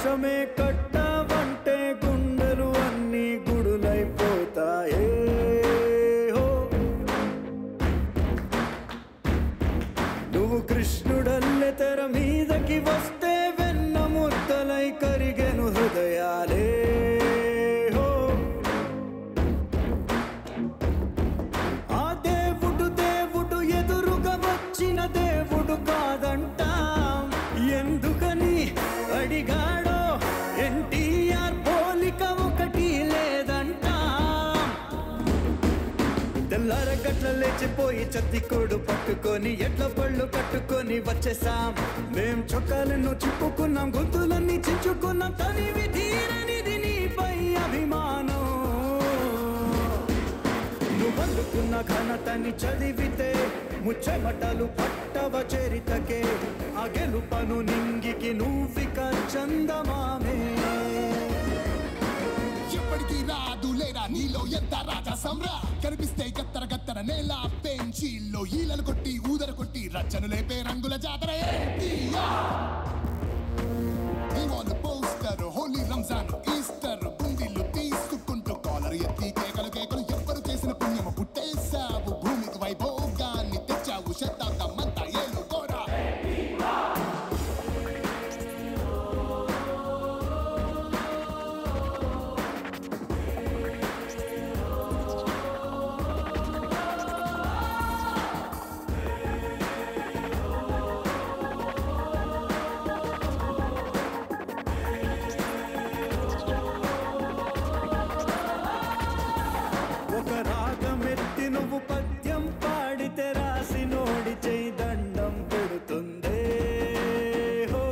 వేషమే కట్టవంటే గుండెలు అన్ని గుడులైపోతాయే హో నువ్వు కృష్ణుడల్లె తెర మీదకి వస్తే వెన్న ముద్దలై కరిగెను హృదయాలే హో ఆ దేవుడు దేవుడు ఎదురుగా వచ్చిన దేవుడు కాదంటాం ఎందుకని అడిగాడో ఎన్టీఆర్ పోలిక ఒకటి లేదంటాం తెల్లారగట్ల లేచిపోయి చత్తికోడు పట్టుకొని ఎట్ల పళ్ళు కట్టుకొని వచ్చేసాం మేం చొక్కాలను చిప్పుకున్నాం గొంతులన్నీ చించుకున్నాం తనివి తీరనిది నీపై అభిమానం నువ్వు అందుకున్న ఘనతని చదివితే ముచ్చమటలు పట్టవ చరితకే ఆ గెలుపను నింగికి నువ్విక చందమామే ఎప్పటికీ రాదు లేరా నీలో ఎంత రాజా సమ్రా కనిపిస్తే గత్తర గత్తర నేల పెంచిల్లో ఈలలు కొట్టి ఊదర కొట్టి రచ్చను లేపే రంగుల జాతర పోస్టర్ హోలీ రంజాన్ ఈస్టర్ గుండిల్లు తీసుకుంటూ కాలర్ ఎత్తి కేకలు కేకలు ఎవ్వరు చేసిన పుణ్యము పుట్టేశావు భూమికి వైభోగాన్ని తెచ్చావు శతాబ్దం అంతా ఏలు కోరా ఒక రాగమెత్తి నువ్వు పద్యం పాడితే రాసి నోడి చేయి దండం పెడుతుందే హో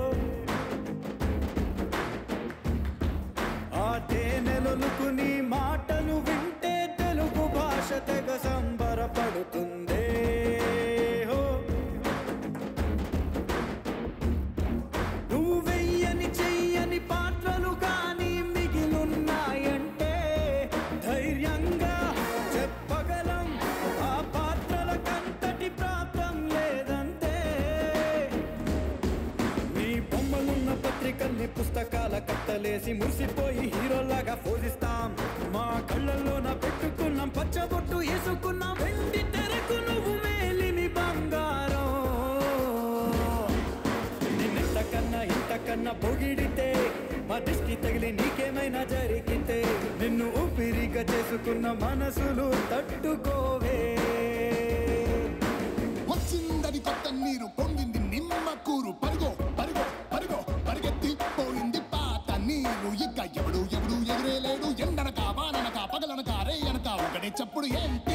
ఆ తేనెలొలుకు నీ మాటలు వింటే తెలుగు భాష తెగ సంబరపడుతుందే హో నువ్వు వెయ్యని చెయ్యని పాత్రలు కానీ మిగిలున్నాయంటే ధైర్యంగా చెప్పగలం ఆ పాత్రల కంతటి ప్రాప్తం లేదంతే నీ బొమ్మలున్న పత్రికల్ని పుస్తకాల కట్టలేసి మురిసిపోయి హీరోలాగా పోజిస్తాం మా కళ్ళల్లోన పెట్టుకున్నాం పచ్చబొట్టు వేసుకున్నాం వెండి తెరకు నువ్వు మేలిమి బంగారం నిన్నెంతకన్నా ఇంతకన్నా పొగిడితే మా దిష్టి తగిలి నీకేమైనా జరిగితే నిన్ను ఊపిరిగా చేసుకున్న మనసులు తట్టుకోవే వచ్చిందని కొత్త నీరు పొంగింది నిమ్మ కూరు పరుగో పరుగో పరుగో పరిగెత్తి పోయింది పాత నీరు ఇక ఎవడు ఎవడు ఎదురేలేడు ఎండనక వాననక పగలనక రే అనక ఒకటే చప్పుడు ఏంటి